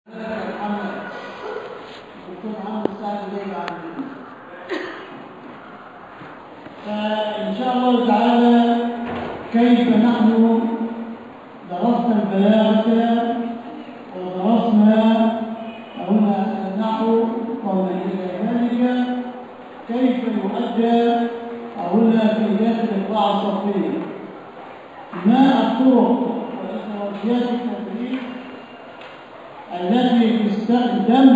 محمد الدكتور محمد السعد جاي عندنا فإن شاء الله تعالى كيف نحن درسنا البلاغة ودرسنا هنا النحو وما إلى ذلك كيف يؤدى هنا في داخل القاعة الصفية ما الطرق واستراتيجيات التدريس التي تستخدم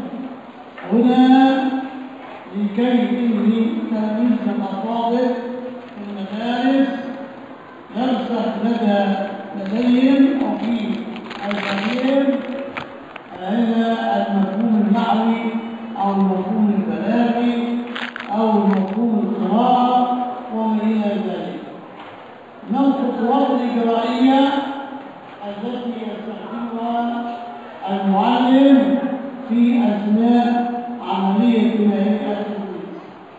هنا لكي إني تلاميذنا الأفاضل في المدارس نرسخ لدى لديهم أو في أذهانهم هنا المفهوم النحوي أو المفهوم البلاغي أو المفهوم القراءة وما إلى ذلك ما الخطوات الإجرائية التي يستخدمها المعلم في أثناء عملية هيئة التدريس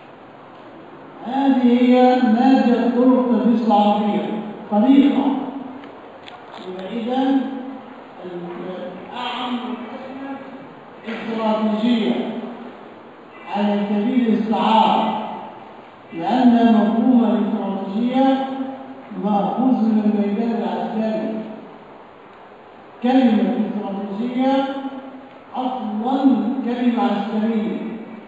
هذه هي مادة طرق تدريس العربية طريقة يبقى إذا الأعم والأشمل استراتيجية على سبيل الاستعارة لأن مفهوم الاستراتيجية مأخوذ من الميدان العسكري كلمة استراتيجية أصلا كلمة عسكرية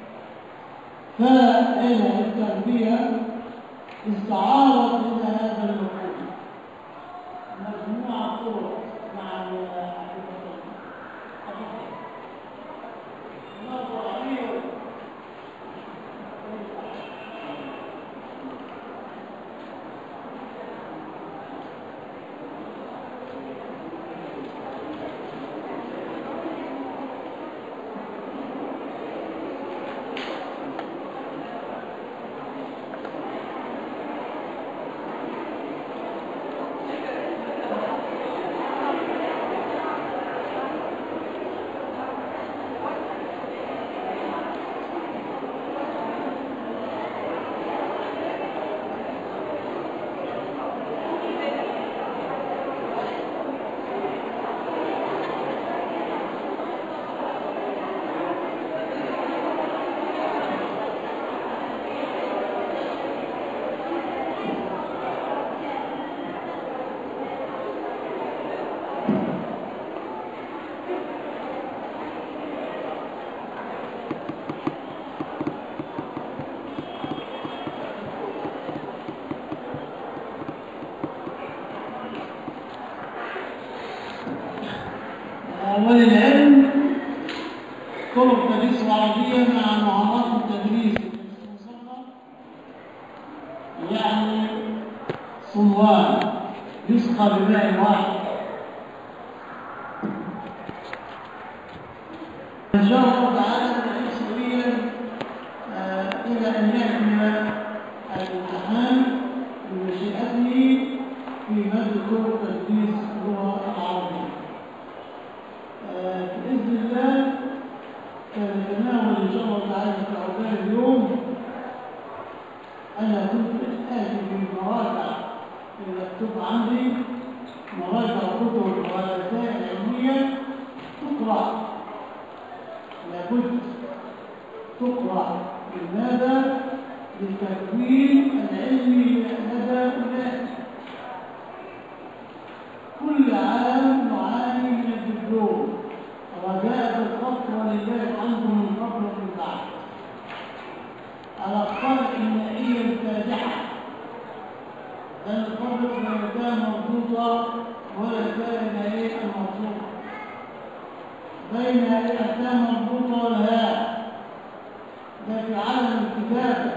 فإلى التربية استعارت إلى هذا المفهوم مجموعة طرق مع وللعلم طرق تدريس العربية مع مهارات التدريس يعني صنوان يسقى بماء واحد إن شاء الله تعالى نعيش سويا آه إلى أن يأتي الامتحان بمشيئته في مادة طرق تدريس اللغة العربية بإذن الله سنتناول إن شاء الله تعالى في عقبال اليوم أنا كنت آتي بالمراجع المكتوب عندي مراجع كتب الرسائل العلمية تقرأ لابد تقرأ لماذا؟ للتكوين العلمي لدى أولئك كل عام نعاني من الدبلوم رجاء الخط ولله الحمد من قبل ومن بعد الأخطاء الإنمائية الفادحة لأن الفرق لا كان مضبوطة ولا كان إيه المطلوبة بين الأحكام مضبوطة والهاء ده في عدم الكتابة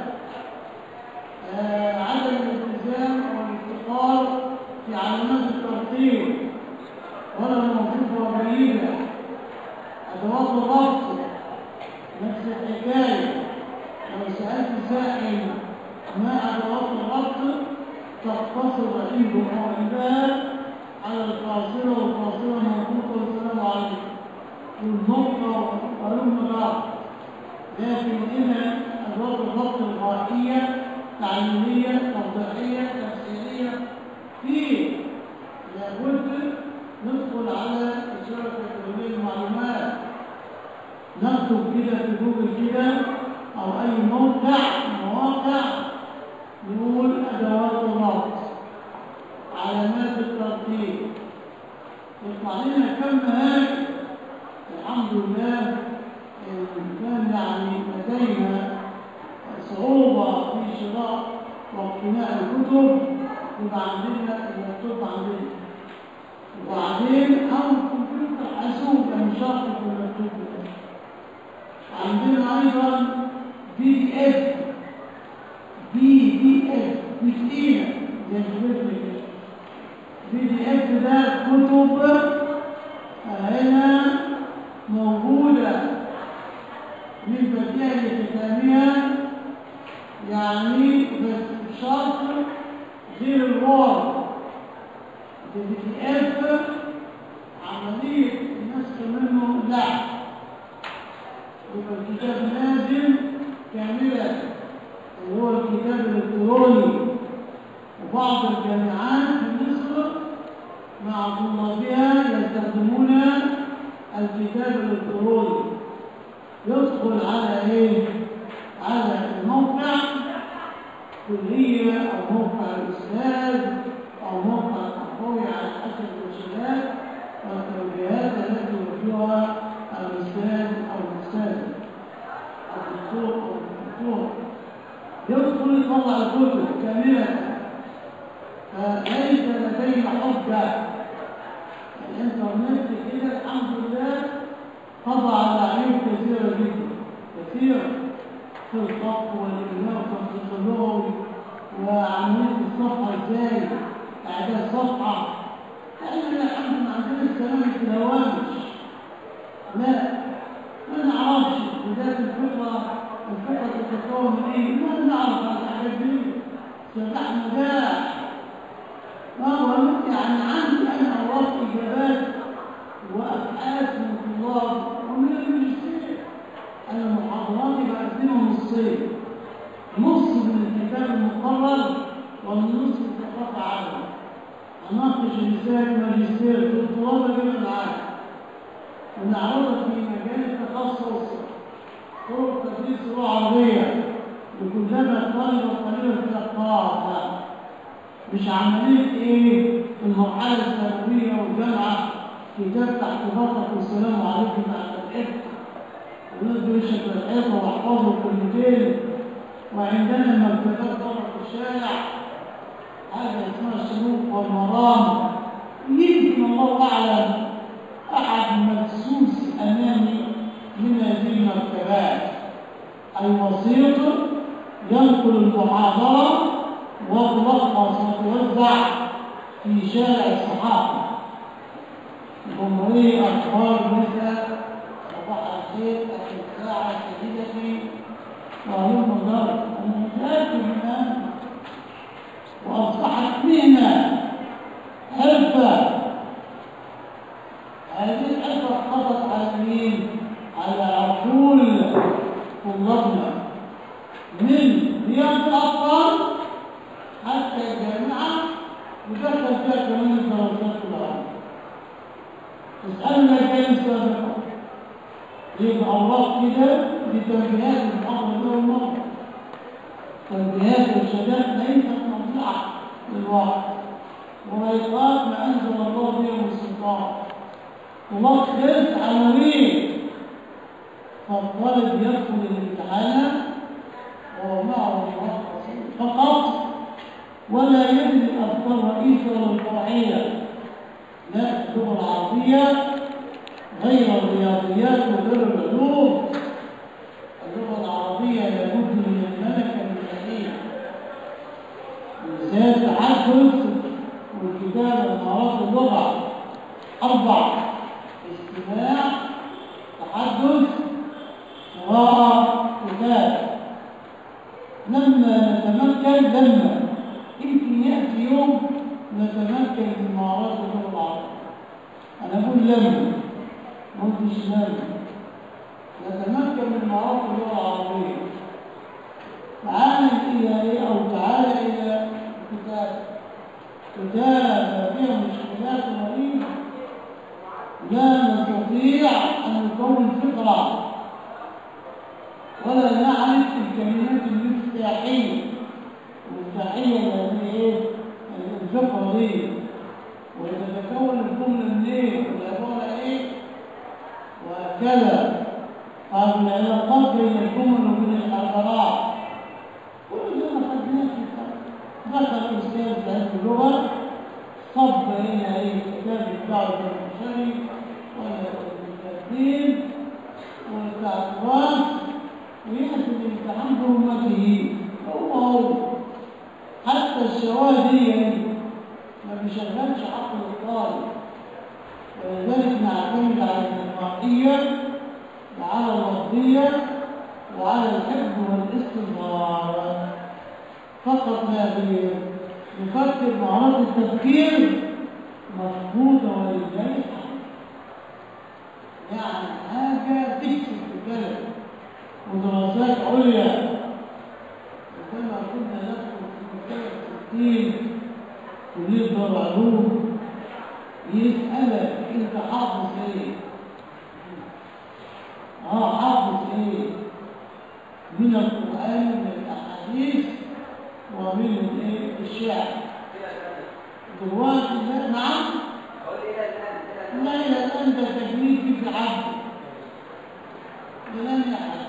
آه عدم الالتزام أو الافتقار في علامات الترتيب ولا الموصوفة جيدة أدوات الربط نفس الحكاية لو سألت سائل ما أدوات الربط تقتصر عنده أو عندها على القاصرة والقاصرة موجودة والسلام عليكم والنقطة وعلوم بعض لكن إذا أدوات الربط الغائية تعليمية توضيحية تفسيرية في لابد ندخل على إشارة تكوين المعلومات نكتب كده في جوجل كده أو أي موقع مواقع نقول أدوات الربط علامات الترتيب يطلع لنا كم هاي الحمد لله إن كان يعني لدينا صعوبة في شراء واقتناء الكتب يبقى عندنا اللابتوب عندنا وبعدين أو الكمبيوتر حاسوب مش شرط يكون اللابتوب عندنا أيضا بي دي اف بي دي اف دي تقيلة زي الفيديو كده بي دي اف ده كتب هنا موجودة من بديع لختامها يعني بس بشرط غير الوارد البي دي اف عملية النسخ منه لا يبقى الكتاب نازل كاملا اللي هو الكتاب الالكتروني وبعض الجامعات في مصر مع طلابها يستخدمون الكتاب الالكتروني يدخل على ايه على الموقع كلية او موقع الاستاذ او موقع التقوي على حسب الارشادات والتوجيهات التي يوجهها الاستاذ او الاستاذة الدكتور او الدكتور يدخل يطلع الكتب كاملة فليس لدينا حجة الانترنت كده الحمد لله قضى على عيوب كثيرة جدا كثيرة في الخط والإملاء والتنسيق اللغوي وعملية الصفحة ازاي إعداد صفحة لأننا الحمد لله ما عندناش كلام في الهوامش لا ما نعرفش بداية الفكرة الفكرة تتكون من ايه؟ ما نعرف عن الحاجات دي سبح نجاح وهو يعني عندي انا اوراق اجابات وابحاث من طلاب ومن الماجستير انا محاضراتي بقسمها نصين نص من الكتاب المقرر والنص ثقافه عامه اناقش رساله ماجستير دكتوراه بجيبها معايا ونعرضها في مجال التخصص طرق تدريس اللغه العربيه لكلما الطالب والطالبه تلقاها مش عمليه ايه المرحله الثانويه والجامعه كتاب تحت ضغطك والسلام عليكم تحت الحفظ وندي وشك للحيطه واحفظه كلمتين وعندنا المكتبات بره في الشارع حاجه اسمها الشروق والمرام يمكن الله اعلم احد مدسوس امامي من هذه المكتبات اي وسيط ينقل المحاضره وتلخص وتوزع في شارع الصحافه جمهورية أخبار مثل صباح الخير آخر ساعة سيدتي وهلم ضرب أنا متأكد من هذا وأصبحت مهنة حرفة هذه الحرفة قضت على مين؟ على عقول طلابنا من رياض الأطفال حتى الجامعة ودخل فيها كمان الدراسات العليا اسألوا الأجيال السابقة يبقى أوراق كده بتنبيهات المحاضرة دي أول مرة تنبيهات وإرشادات ليست مضيعة للوقت وريقات ما أنزل الله بها من سلطان تلخص عناوين فالطالب يدخل الامتحان وهو معه ملخص فقط ولا يدري الأفكار الرئيسة ولا الفرعية لا اللغة العربية غير الرياضيات وغير العلوم اللغة العربية لابد من الملكة المنهجية لسان التحدث والكتابة مهارات اللغة أربع استماع تحدث قراءة كتابة لما نتمكن لما يمكن يأتي يوم نتمكن من مهارات اللغة العربية أنا أقول لما ما قلتش لما نتمكن من مهارات اللغة العربية تعال إلى إيه أو تعال إلى الكتاب كتابة فيها مشكلات رهيبة لا نستطيع أن نكون فكرة ولا نعرف الكلمات المفتاحية المفتاحية اللي هي ايه الفقرة دي وتتكون الجملة منين والعبارة ايه وهكذا قال العلاقات بين الجمل وبين الحضارات كل ده ما خدناش في الفقه. دخل استاذ علم اللغه صب هنا ايه الكتاب بتاعه الزمخشري ولا الترتيب والتعقيبات ويأتي الامتحان برمته هو هو حتى الشواذية ما بيشغلش عقل الطالب ولذلك نعتمد على التلقائية وعلى اللفظية وعلى الحفظ والاستظهار فقط لا غير نفكر مهارات التفكير مفقودة ولله الحمد يعني حاجة تكسب الكلام ودراسات عليا وكما كنا ندخل في سنة 60 كلية دار علوم يسألك انت حافظ ايه اه حافظ ايه من القرآن ومن الأحاديث ومن الايه الشعر دلوقتي لا نعم لا إلى الآن ده تجنيد في عبد لن يحدث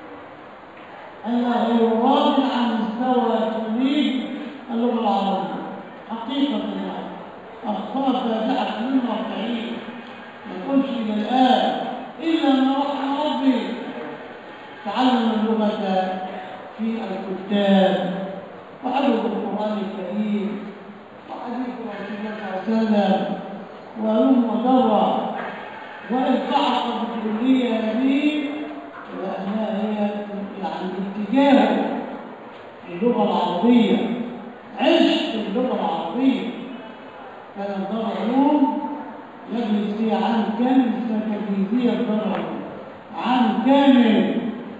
ألا هو راض عن مستوى توليد اللغة العربية حقيقة يعني أخطاء فادحة من الواقعين ما تقولش إلى الآن إلا ما رحم ربي تعلم اللغة في الكتاب وحفظ القرآن الكريم وحديث رسول الله صلى الله عليه وسلم وهلم وجرى والتحق بالكلية هذه لأنها هي يعني اتجاهه اللغة العربية عشق اللغة العربية كان دار علوم يجلس فيها عام كامل اسمها تجهيزية دار علوم عام كامل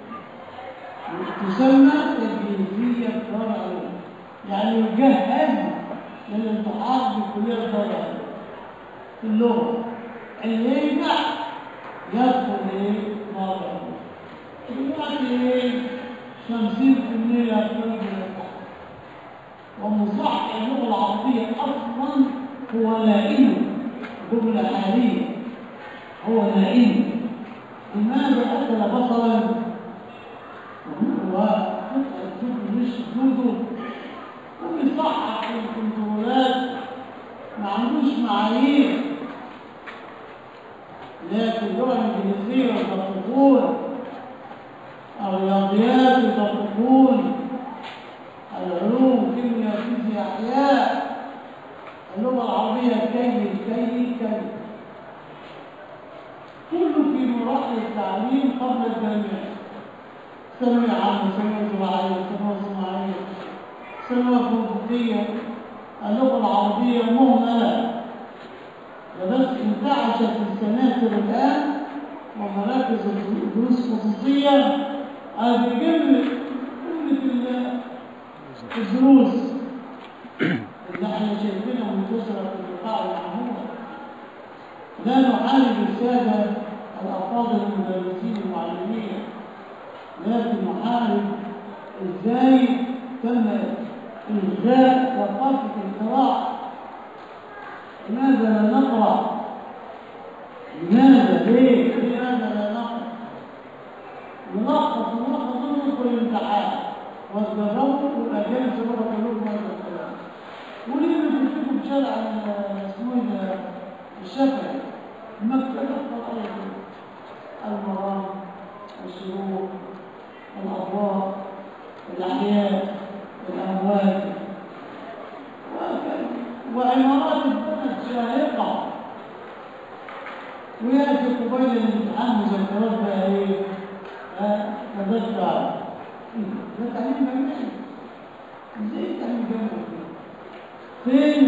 تسمى تجهيزية دار علوم يعني يجهز للالتحاق بكلية دار علوم في اللغة اللي ينجح يدخل ايه دار علوم دلوقتي ايه 50% طلاب الامتحان ومصحح اللغة العربية أصلا هو لائم جملة حالية هو لائم لماذا أكل بصلا وقطعة جبن مش جوده وبيصحح في الكنترولات ما عندوش معايير لكن اللغة الإنجليزية يدققون الرياضيات يدققون العلوم كيمياء فيزياء احياء اللغه العربيه كي كي كي كله في مراحل التعليم قبل الجامعه ثانويه عامه ثانويه زراعيه ثانويه صناعيه ثانويه فندقيه اللغه العربيه مهمله وبس انتعشت السناتر الان ومراكز الدروس الخصوصيه بجمله جمله الدروس اللي احنا شايفينها منتشره في البقاع المعموره لا نحارب الساده الافاضل المدرسين المعلمين لكن نحارب ازاي تم الغاء ثقافه القراءه لماذا لا نقرا لماذا ليه لماذا لا نقرا نلخص نلخص ندخل الامتحان وتجربوا والاجانب سبق لكم هذا الكلام وليه ما تكتبوا بشرع اسمه ده الشافعي مكتبه قرآن المرام الشروق الاضواء الاحياء الاموات وهكذا وعمارات البلد شاهقه وياتي قبيل الامتحان مذكرات بقى ايه تذكر ده تعليم جامعي ازاي تعليم جامعي فين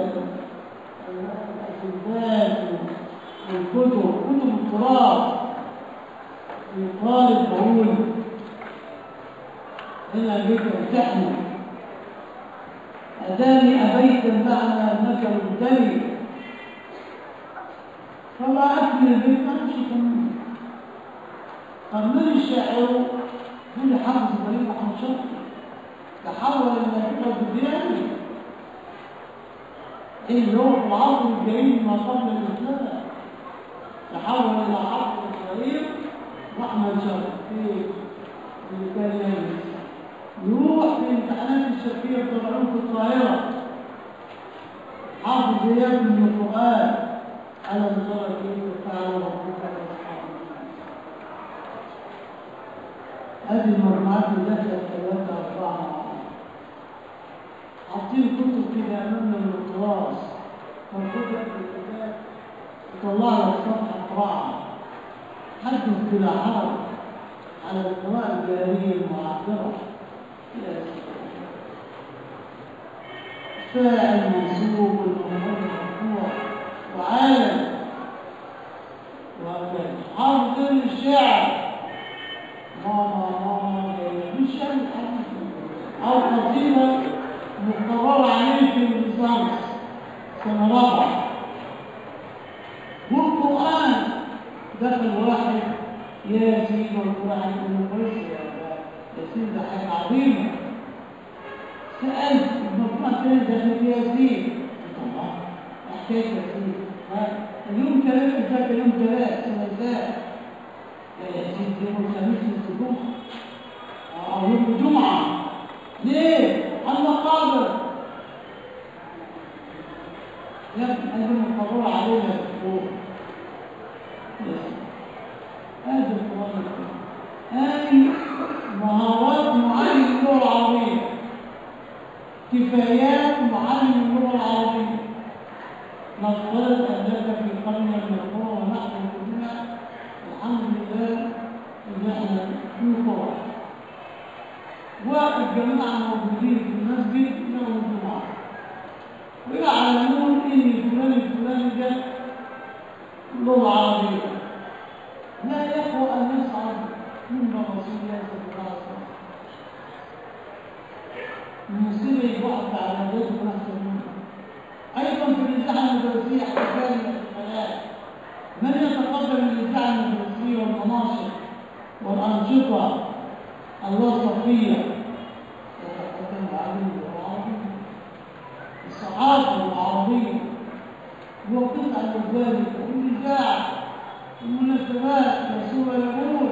الاجندات والكتب كتب التراث في طالب بقول هنا جيت امتحنه اتاني ابيت المعنى انك مبتلي فبعت لي البيت ما مش كمان طب من الشاعر دول حافظ ابراهيم احمد شوقي تحول المنطقه الدياني اللي هو في العصر الجليل ما قبل الاسلام تحول الى حافظ ابراهيم واحمد شوقي في اللي كان يدرس يروح في امتحانات الشرقيه بتوع العلوم في القاهره حافظ ايام من القران الم ترى كيف فعل ربك باصحاب الفيل هذه المجموعات اللي داخله ثلاثه اربعه مع بعض حاطين كتب كده امامنا من التراث فخد يا ابني الكتاب يطلع لك صفحه اقراها حدث بلا حرج على القراءه الجاهليه المعبره يا سلام فاعل منصوب والمفعول مرفوع وعالم وهكذا حافظ الشعر ماما ماما جايه دي الشعر الحديث او قصيده مقرره عليه في الليسانس سنه رابعه والقران دخل واحد ياسين والقران يقول كويس يا ياسين ده حاجه عظيمه سألت المجموعة الثانية دخلت ياسين قلت الله حكاية ياسين اليوم ثلاث ذاك يوم ثلاث ثلاثاء لا ياسين دي يوم الخميس مثل الجمعة أو يوم الجمعة ليه؟ على المقابر يا ابني قال لي مقررة علينا يا دكتور هذا القرآن الكريم هذه مهارات معلم اللغة العربية كفايات معلم اللغة العربية نفترض أنك في قرية مذكورة ونحن كلنا الحمد لله إن احنا في قرى والجماعة موجودين في المسجد يوم الجمعة ويعلمون إن فلان الفلاني ده لغة عربية لا يقوى أن يصعد من رسول الله صلى الله عليه وسلم المصيبة يقعد على ذلك ونحن أيضا في الإذاعة المدرسية احتفال الاحتفالات من يتقدم الإذاعة المدرسية والمناشط والأنشطة الوصفية يتقدم معلم اللغة العربية الصحافة العربية وقطع ذلك والإذاعة المناسبات يسوع يقول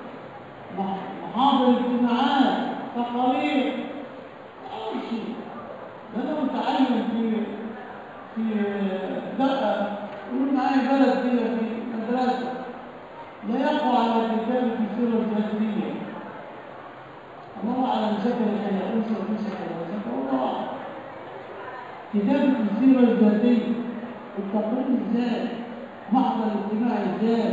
محاضر اجتماعات تقارير أي شيء ده لو تعلم في في دقة يقول معايا بلد كده في مدرسة لا يقوى على كتابة السيرة الذاتية الله أعلم ذكرت يا أنثى تسعة ولا ذكر الله أعلم كتابة السيرة الذاتية التقرير ازاي محضر اجتماع ازاي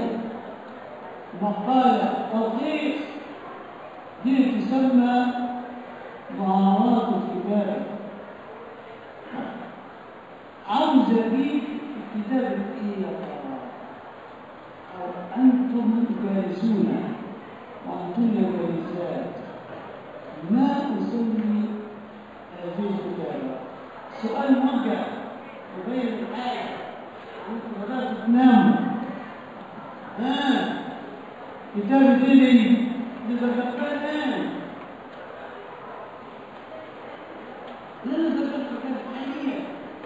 مقالة تلخيص دي تسمى مهارات الكتابة عاوز اجيب الكتابة ايه يا ترى او انتم جالسون وانتن جالسات ما اسمي هذه الكتابة سؤال موجه يبين الحاجة انتوا بدأتوا تناموا ها كتابة ايه دي؟ اللي ذكرتها الآن اللي انا ذكرتها كانت حاليا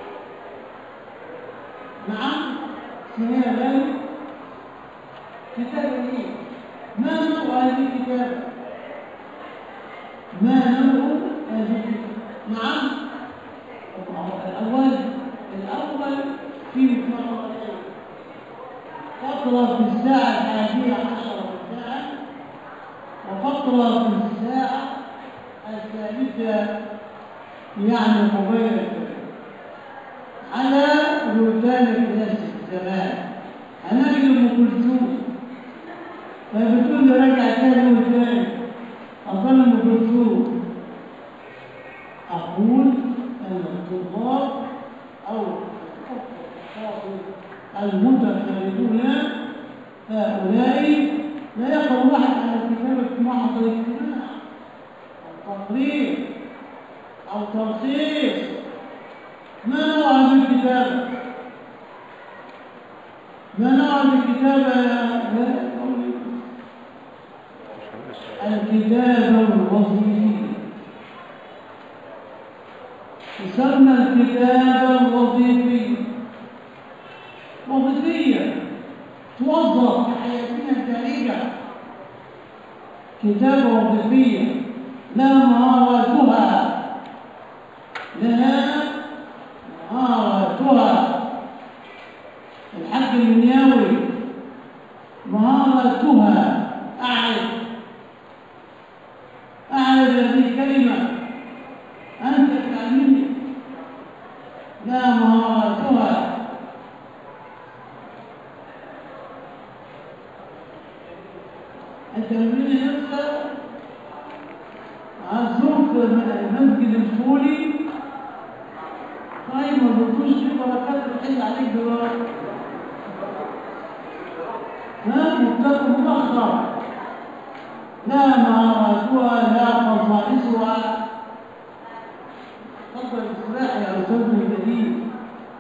نعم اسمها غالي كتابة ايه؟ ما نوع هذه الكتابة؟ ما نوع هذه الكتابة؟ نعم الأول الأول في فقرتين فقرة في الساعة الحادية عشر مساء وفقرة في الساعة الثالثة يعني قبيل الفجر على روتانا كلاسيك زمان هنجد ام كلثوم فبتقول لي راجع تاني وتاني اظن ام كلثوم اقول ان الطلاب او الطلاب المتفردون هؤلاء لا يقرأ واحد على كتابة محضر اجتماع أو تقرير أو تلخيص ما نوع هذه الكتابة؟ ما نوع هذه الكتابة يا الكتابة الوظيفية تسمى الكتابة الوظيفية وظيفية توظف في حياتنا الدارجة كتابة وظيفية لا مهاراتها لها مهاراتها الحق المنياوي مهاراتها أعرف أعرف هذه كلمة أنت تعلمني لا مهاراتها التمرين نفسه زرت المسجد الفولي طيب ما زرتوش ليه بركات تحل عليك دلوقتي ها مبتدأ مؤخر لا مهاراتها لا خصائصها تفضل الاصلاح يا استاذنا الكريم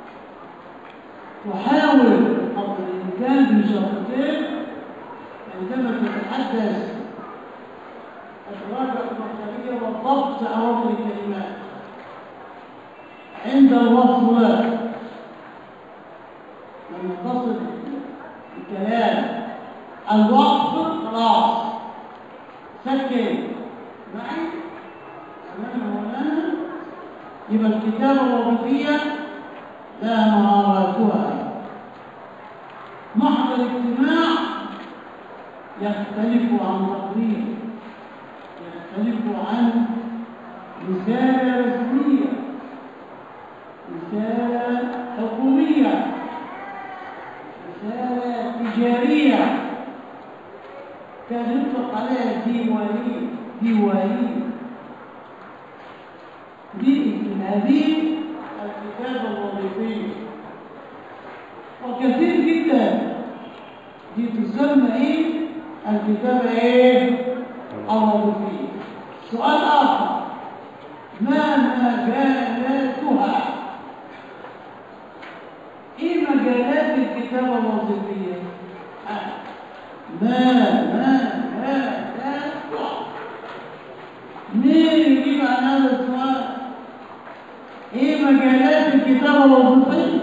وحاول قدر الامكان بشرطتين عندما تتحدث الدراسه البصريه والضبط اوامر الكلمات عند الوصل لما تصل الكلام الوقف خلاص سكن معي تمام يا مولانا يبقى الكتابه الوظيفيه لا مهاراتها محضر اجتماع يختلف عن تقرير يختلف عن رساله رسميه رساله حكوميه رساله تجاريه كان يطلق عليها ديوانيه ديوانيه دي هذه الكتابة الوظيفية وكثير جدا دي تسمى ايه الكتابة ايه الوظيفية سؤال آخر ما مجالاتها ايه مجالات الكتابة الوظيفية آه. ما ما لا لا مين يجيب عن هذا السؤال ايه مجالات الكتابة الوظيفية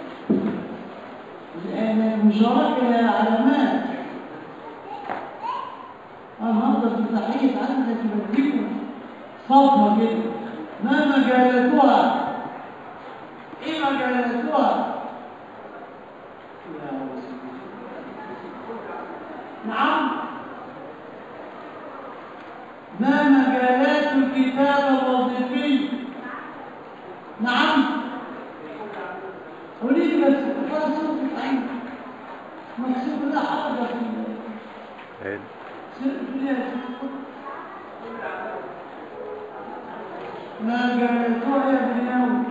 لأن المشاركة لها علامات النهارده افتتاحية عندك بديكم صفوة كده ما مجالاتها ايه مجالاتها يا نعم ما مجالات الكتابة الوظيفية نعم قولي لي بس خلاص صوتك عندي مكسوب لا حركة في مجالاتها يا بنياوي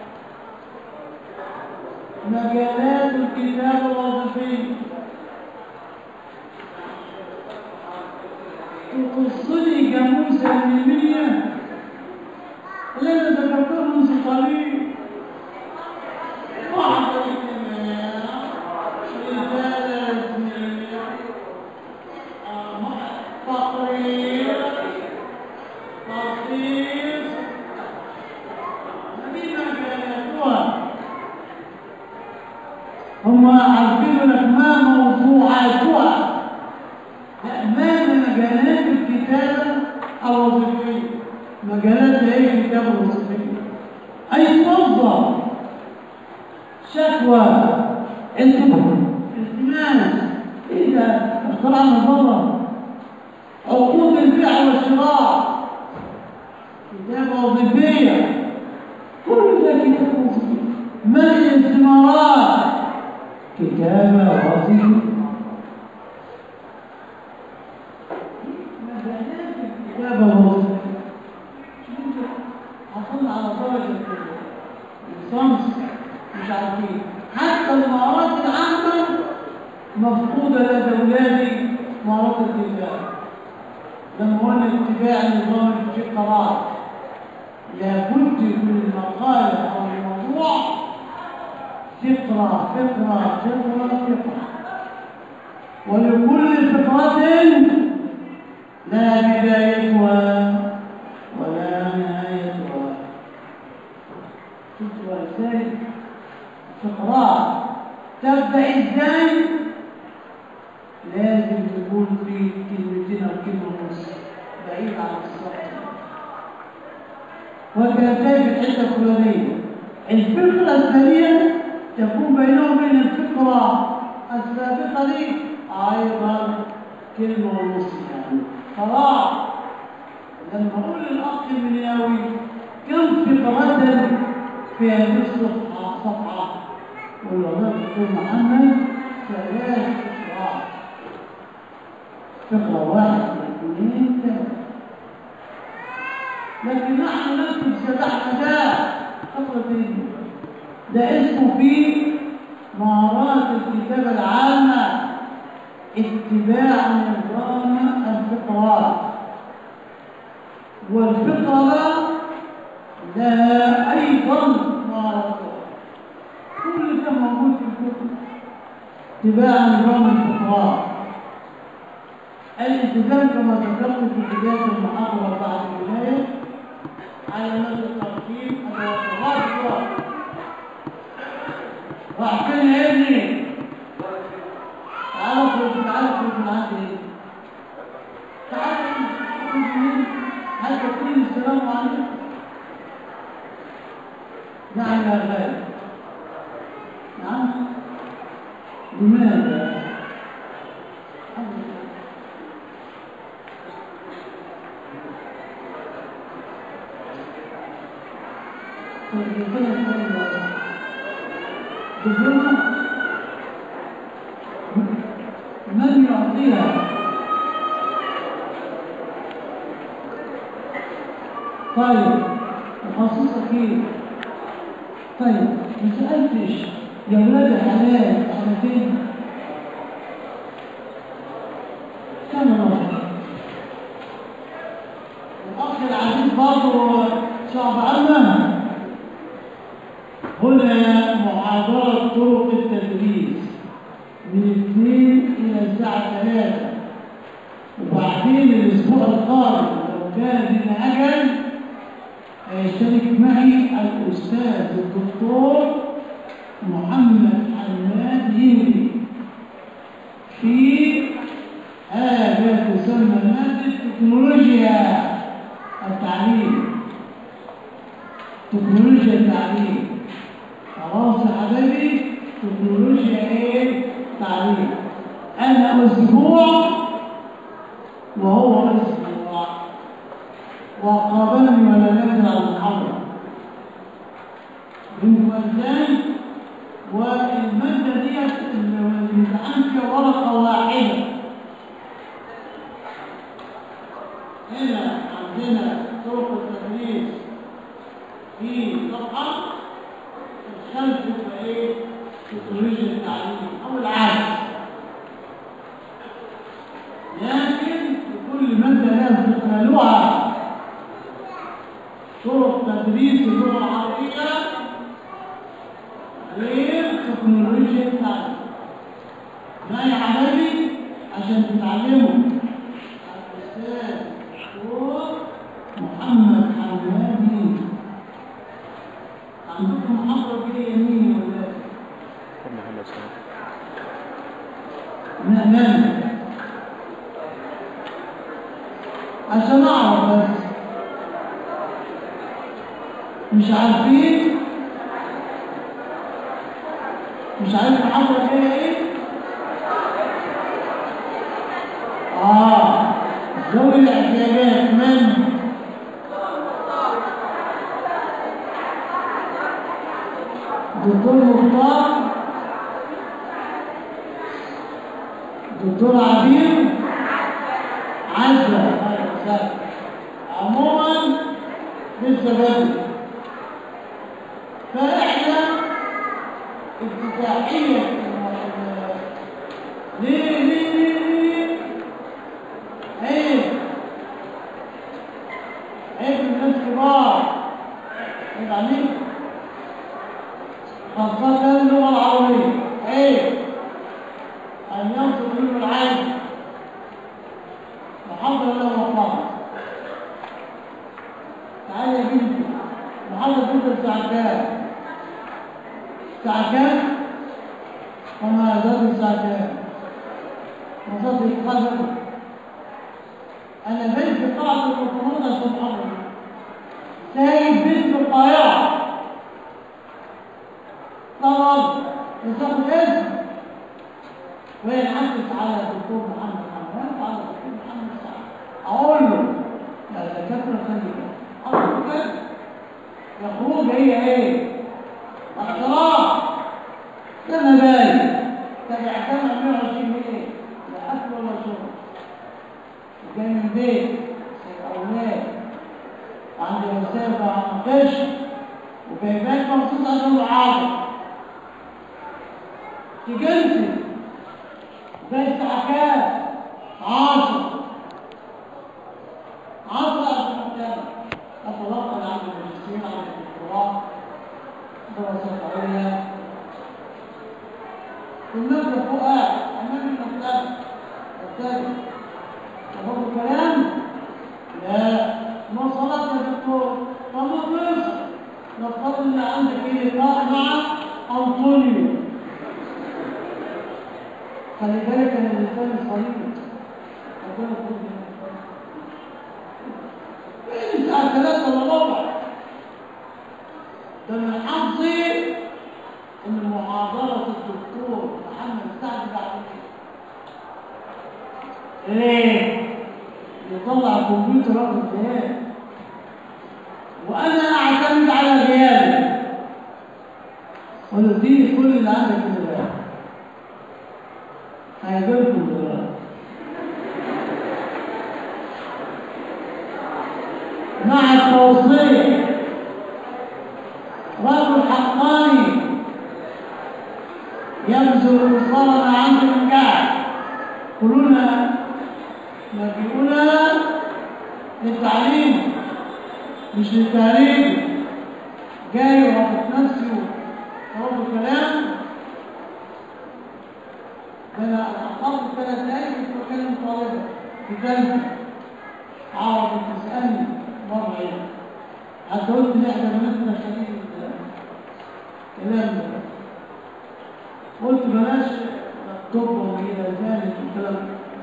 مجالات الكتابة الوظيفية تخصني جاموسة الميمية اللي انا ذكرته منذ قليل محضر اجتماع رسالة رسمية تقرير تخصيص هذه مجالاتها هم عارفين لك ما موضوعاتها لا ما مجالات الكتابة الوظيفية مجالات ايه الكتابة الوظيفية أي توظف شكوى التماس ايه ده اختراع النظرة عقود البيع والشراء كتابة وظيفية كل ده كتابة وظيفية منع الاستمارات كتابة وظيفية مجالات الكتابة الوظيفية حصلنا على درجة الصمس مش عارفين حتى المهارات العامة مفقودة لدى أولادي مهارات الكتابة لما قلنا اتباع نظام الفقرات لابد من المقالة أو الموضوع فقرة فقرة فقرة فقرة ولكل فقرة لها بدايتها ولا نهايتها شفتوا ازاي الفقرات تبدا ازاي لازم تكون في كلمتين او كلمه ونص بعيد عن السطر وتنتهي في الحته الفلانيه الفقره الثانيه تكون بينه وبين الفقره السابقه دي ايضا كلمه ونص يعني فراغ لما اقول للاخ المنياوي كم فقره في هذه الصفحه صفحه قل والله دكتور محمد ثلاث فقرات فقره واحد اثنين ثلاثه لكن نحن نكتب سبع مدار فقره ايه ده اسمه في مهارات الكتابه العامه اتباع نظام الفقرات والفقرة لها أيضا مهارات كل ده موجود في الكتب اتباع نظام الفقرات الالتزام كما ذكرت في بداية المحاضرة بعد البداية علامات الترتيب أدوات الغرب راح فين يا ابني؟ تعال اخرج تعال اخرج من عندي تعال اخرج من هل تقول السلام عليكم نعم يا غالي نعم لماذا دبلومة من يعطيها طيب تخصصك ايه طيب ما سالتش يا ولاد حلال سنتين كم مره الاخ العزيز برضه شعب عامه هنا محاضره طرق التدريس من اثنين الى الساعه ثلاثه وبعدين الاسبوع القادم لو كان لنا اجل هيشترك معي الأستاذ الدكتور محمد حماد يهدي في هذا تسمى مادة تكنولوجيا التعليم تكنولوجيا التعليم خلاص يا حبايبي تكنولوجيا ايه تعليم انا اسبوع وهو اسبوع وقابلني ولا نزل على المحاضرة فهمتوا ازاي؟ والمادة ديت الامتحان فيها ورقة واحدة هنا عندنا طرق التدريس في صفحة الخلف يبقى ايه؟ تكنولوجيا التعليم أو العكس لكن كل مادة لها استقلالها طرق تدريس اللغة العربية غير تكنولوجيا التعليم ما يا حبايبي عشان تتعلموا الأستاذ دكتور محمد حمادي عندكم محاضرة جاية مين يا ولاد؟ محمد سلام نأمل عشان أعرف بس مش عارفين مش عارف المحاضرة جاية ايه؟ اه ذوي الاحتياجات من دكتور مختار دكتور عبير عزة أهلا وسهلا عموما لسه بدري فاحنا افتتاحية ال- ليه ليه ليه ليه عيب عيب الناس كبار عيب عليك خاصة اللغة العربية عيب أن ينصب منه العين محاضرة له فقط انت الساعة كام؟ الساعة كام؟ وما زاد الساعة كام؟ وصلت القدر أنا بنت في قاعة المفروض عشان أمر سايب بنت في القاهرة طبعا يساخد اسم وهي نحدث على الدكتور محمد حماد وعلى الدكتور محمد سعد اقول له يا دكاتره خلي بالك اقول كده يا خروج هي ايه اختراع ده مبادئ تبع سنه 120 جنيه لا اكل ولا شرب وجاي من بيت سايب اولاد وعندي رسائل بناقش وجايباك مخصوص عشان المعارضه تجنتي جاي الساعة كام؟ عشرة عشرة في المكتبة أتلقى عن الماجستير عن الدكتوراه دراسات عليا المكتب فوق قاعد أمام المكتبة مكتبة تفضل كلام؟ لا مواصلات يا دكتور طب ما توصل نفترض ان عندك ايه لقاء مع انطونيو خلي بالك انا الانسان الصليب ربنا يكون بين الساعه 3 الا ربع ده من حظي ان محاضره الدكتور محمد سعد بعد ليه؟ يطلع الكمبيوتر واخد غياب وانا اعتمد على غيابه قلت دي كل اللي عندك اللي بقى هيجيلكم دلوقتي مع التوصية رجل حقاني يبذل مصارنا عنده من قاعد كلنا نبيئنا للتعليم مش للتهريج جاي وحط نفسي وطلب الكلام ده انا اتاخرت ثلاث دقايق كنت بكلم طالبه في ثالثه عاوز تسالني مره ايه حتى قلت لاحدى بناتنا خليل الكلام ده قلت بلاش طب والى ذلك الكلام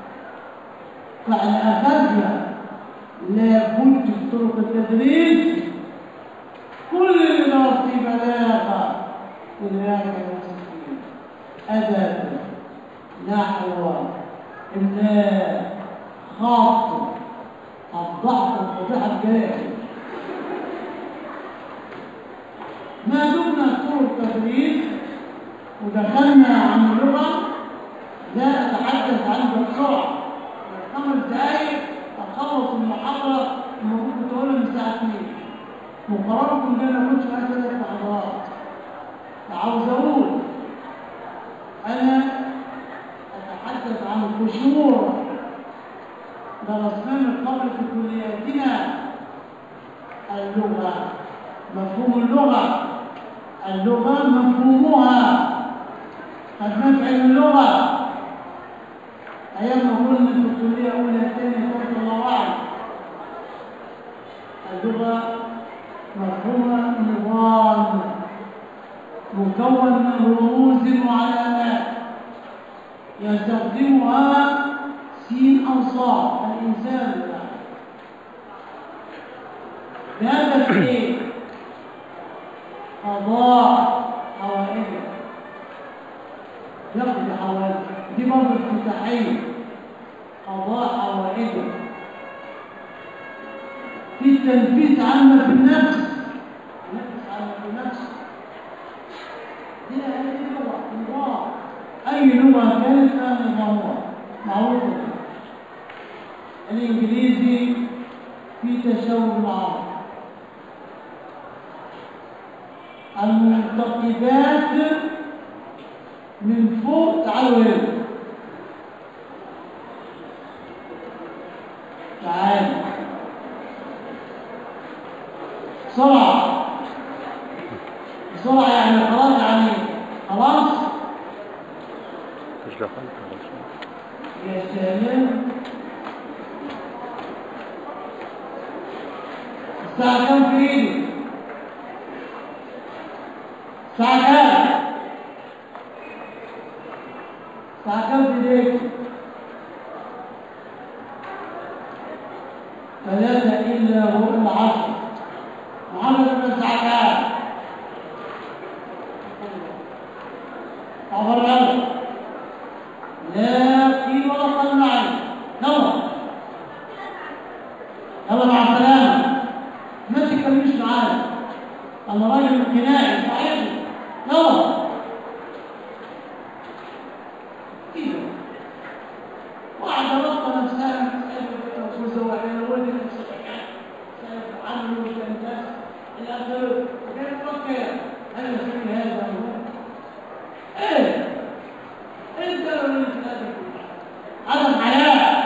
فاحنا اخذنا لابد في طرق التدريس كل اللي درس بلاغه قراءه المسلمين ادب نحو املاء خط الضعف الفضيحه الجايه ما دمنا طرق تدريس ودخلنا عن اللغه لا اتحدث عنها بسرعه خمس دقائق اخلص المحاضره المفروض كنت اقولها من الساعه 2 مقرركم ده ما كنتش عايز ادخل محاضرات عاوز اقول انا اتحدث عن القشور درسناه من قبل في كلياتنا اللغه مفهوم اللغه اللغه مفهومها خدناه في علم اللغه ايام ما كنا في الكليه اولى ثانيه ثالثه الله اعلم اللغه مفهومها نظام مكون من رموز وعلامات يستخدمها سين انصار الانسان بهدف ايه قضاء حوائجه يقضي حوائجه دي برضه افتتاحيه قضاء حوائجه في التنفيذ عامه في النفس النفس عامه في النفس دي دي لغه نظام اي لغه كانت لها نظامها معروفه الانجليزي في تشابه العرب المنتقدات من فوق تعالوا هنا تعالوا بسرعة بسرعة يعني خلاص يعني خلاص مش دخلت على شيء يا سلام الساعة كم في ايدي ثلاثة إلا ربع العشر محمد بن سعدان عبر يلا لا قيل ولا قال معي يلا يلا مع السلامة ما تكملش معايا أنا راجل غنائي صحيح يلا كده واحدة ربطة نفسها وجوزها وعيالها ولد عملوا كان إلى آخره وكان مفكر هل يسوي هذا هو ايه انت لو انت عدم حياة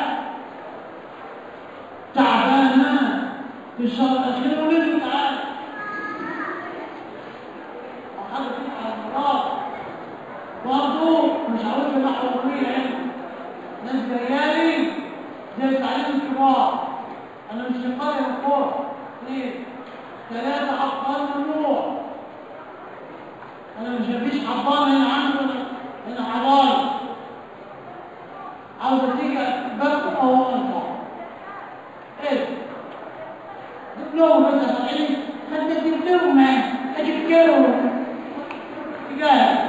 تعبانة في الشهر الأخير ولد تعالى وحاجة كده على المرار برضه مش عاوزة نحو طويل عندي ناس جايالي زي تعليم الكبار انا مش في قرية من القرى اثنين ثلاثة أبطال ممنوع انا مش مفيش حضانة هنا عندي ولا هنا حضانة عاوزة تيجي باكل أو أنفع ايه دبلوم بس فرعين خدنا دبلوم معي دبلوم تجاه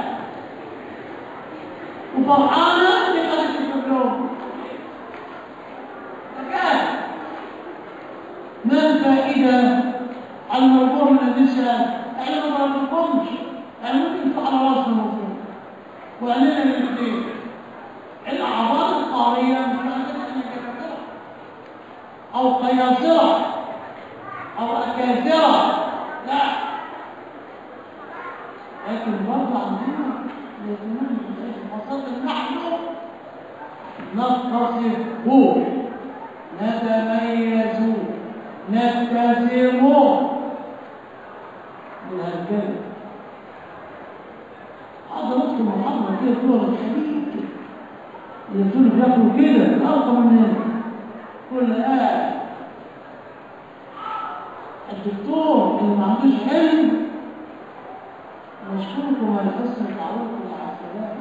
وفرحانة اللي خدت الدبلوم تجاه ما الفائدة المرجوع من الذي سأل احنا ما ضربناكمش يعني ممكن على راسنا المفروض وعلينا الاثنين الاعضاء القاريه مش معنى انها كبيره او قياصره او اكاثره لا لكن برضه عندنا الاهتمام بالعلم خاصه نحن نتصف نتميز نتسم بالهرجله حضراتكم محاضره كده دول الخليج اللي دول بياكلوا كده الارقى مننا كل قاعد الدكتور اللي ما عندوش علم نشكركم على حسن تعاونكم مع السلامه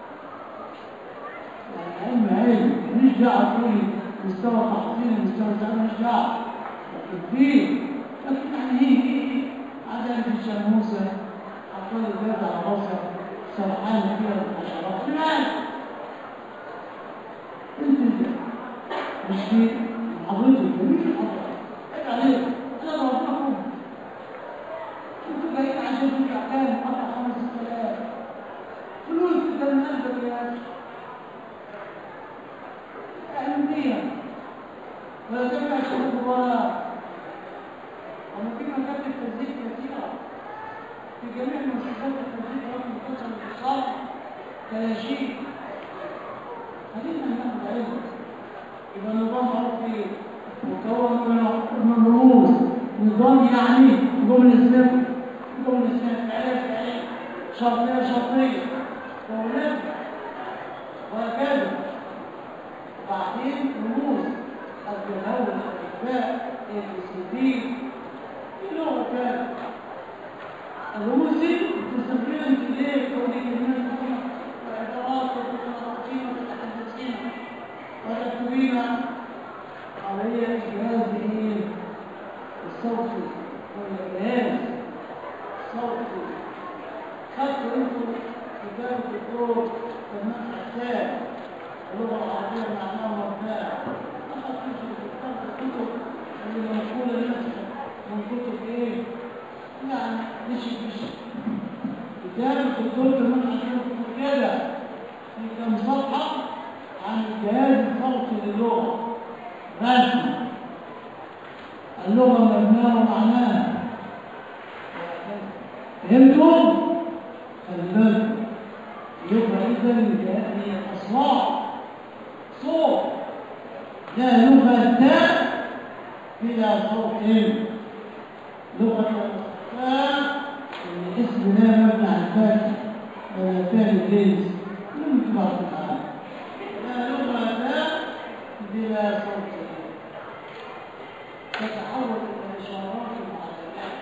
يعني علم علم ماليش دعوه تقولي مستوى تحصيل مستوى سعر ماليش دعوه لكن فيه لكن يعني ايه ايه ايه عدالة الشموسة حطلي جاز على راسها سرحانة فيها بالحشرات لماذا؟ انت مش في حضرتك جميل حضرتك ايه عليك انا ضربناكم انتوا جايين عشان تدفع كام؟ اربع خمس ست الاف فلوس ده من قلبك يا اخي اعلم بيها ولا تبع شباب مباراة وما في مكاتب تسجيل كثيرة في جميع مؤسسات التسجيل رغم كثرة الانتشار كلاشين خلينا ناخد علم يبقى النظام معروف فيه مكون من رموز نظام يعني جمل اسميه جمل اسميه فعليه فعليه شرطيه شرطيه ونفع وهكذا وبعدين رموز التناول الالفاء اي بي سي دي في لغه كانت الرموز دي بتستخدمها انت ليه تقولي كلمات كتير وعبارات وتتناقشين وتتحدثين وتكتبين علي الجهاز ايه الصوتي ولا الجهاز الصوتي خدتوا انتوا كتاب الدكتور سلمان حسان اللغه العربيه معناها ومبناها ما خدتوش الكتاب الكتب اللي منقوله نسخه من كتب ايه يعني مش مش كتاب الدكتور سلمان حسان بيقول كده في كم صفحه عن الجهاز الصوتي للغه رسمي اللغة مبناها ومعناها فهمتم؟ خلي بالكم اللغة إذا هي أصوات صوت لا لغة بلا صوت لغة الأصوات اللي اسم لا مبنى على الفاتح ولا فعل الجنس لم تبعث معانا لا لغة بلا صوت تتحول إلى إشارات وعلامات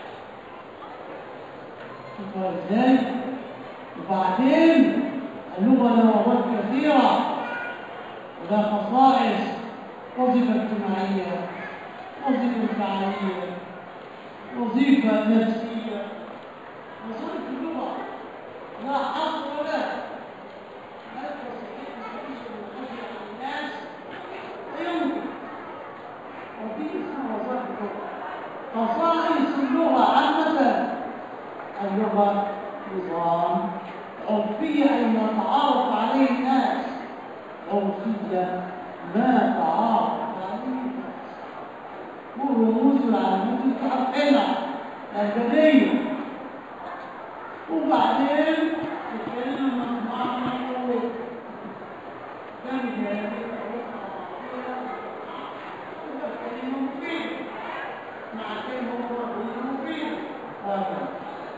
شوفوا إزاي وبعدين اللغة لغات كثيرة ولا خصائص وظيفة اجتماعية وظيفة فعالية وظيفة نفسية وظيفة اللغة لا حصر له هل تستطيع أن تعيش بالخشية عن الناس؟ لا يمكن ودي اسمها وظائف اللغة خصائص اللغة عامة اللغة نظام عرفية أي ما تعارف عليه الناس عرفية ما تعارف عليه الناس والرموز والعلامات اللي عارفينها الأدبية وبعدين الكلمة مصنوعة من الحروف تنجي هذه الحروف مع بعضها تبقى كلمة مفيدة مع كلمة أخرى كلمة مفيدة وهكذا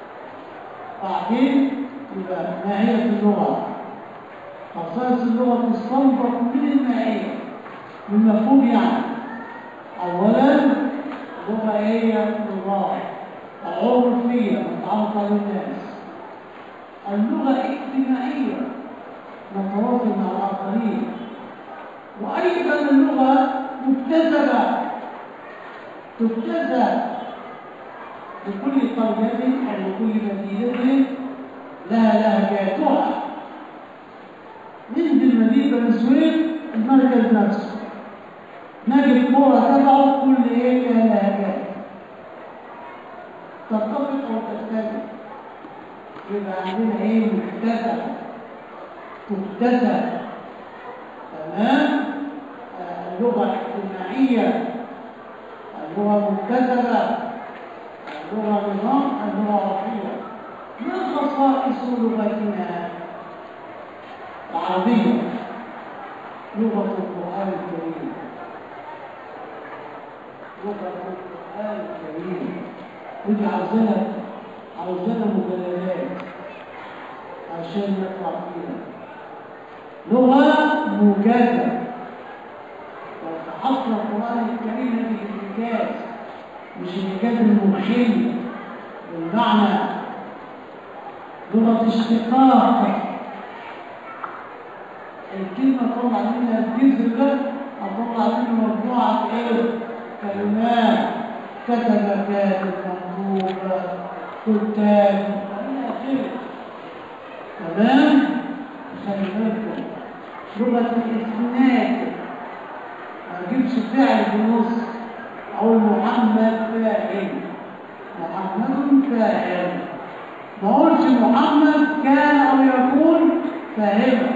بعدين يبقى ماهية اللغة خصائص اللغة تستنبط من الماهية من مفهوم يعني أولا اللغة هي نظام عرفية متعرف على الناس اللغة اجتماعية نتواصل مع الآخرين وأيضا اللغة مكتسبة تكتسب لكل قرية أو لكل مدينة لها لهجاتها ننزل مدينة بني سويف المركز نفسه نجد قرى تبعه كل ايه لها لهجات تتفق او تختلف يبقى عندنا ايه مكتسبة تكتسب تمام آه، اللغة اجتماعية اللغة مكتسبة اللغة نظام اللغة عرفية ما خصائص لغتنا العربية لغة القرآن الكريم لغة القرآن الكريم ودي عاوزانا عاوزانا مجلدات عشان نقرأ فيها لغة موجزة لو فحصنا القرآن الكريم نجد الإنجاز مش الإنجاز المخل بالمعنى لغة اشتقاق الكلمة طلع منها الجذر ده أطلع منه مجموعة إيه؟ كلمات كتب كاتب مكتوب كتاب إلى آخره تمام؟ خلي بالكم لغة الإسناد ما أجيبش فعل في النص أقول محمد فاعل محمد فاعل ما أقولش محمد كان أو يكون فاهما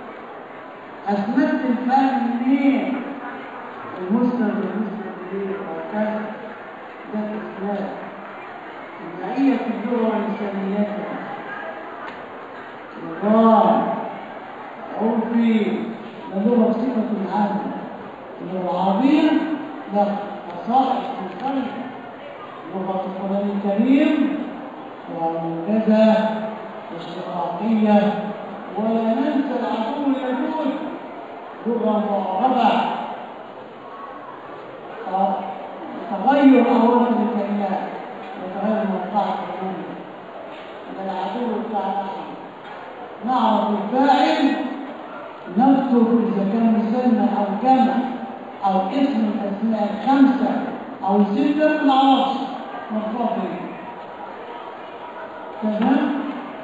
أسندت الفهم منين؟ المسند والمسند إليه وهكذا ده الإسناد معية اللغة ولسانيتها نظام عرفي ده لغة بصفة عامة اللغة العربية لا خصائص مختلفة لغة القرآن الكريم لغة موجزة اشتقاقية ولا ننسى العدو اللدود لغة معربة تغير أوامر الكلمات وتغير موقعة الجملة ده العدو بتاعنا نعرف الفاعل نكتب إذا كان مثنى أو جمع أو اسم من الأسماء الخمسة أو ستة ما نعرفش مرفوع به تمام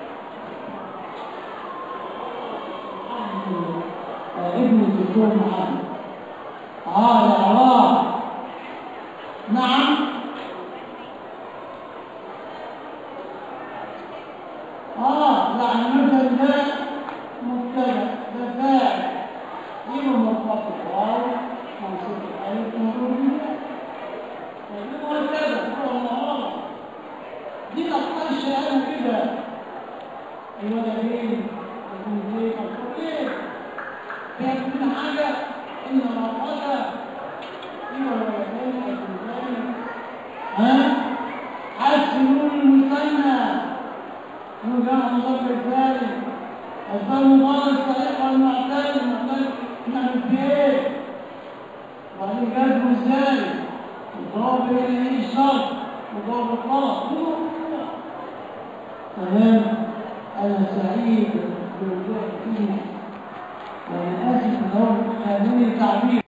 آه، ابن الدكتور محمد اه الاعراب نعم اه يعني مثلا ده مبتدا ده فاعل يبقى مرتبط واو منصوب الالف مضروب به وهكذا هو المعارضه دي نقاش انا كده الولدين البنتين الكلين بيكون حاجه انما الغدا يبقى الولدين البنتين ها حسنوا المثنى وجمع مذكر ثالث الفعل المضارع صحيح والمعتل المعتل نعمل فيه ايه؟ وبعدين جذبه ازاي؟ الضوابط هنا ايه الشرط وضوابط الطلب دي موضوع تمام انا سعيد بالوقوع فيه وانا اسف لو خلوني تعبير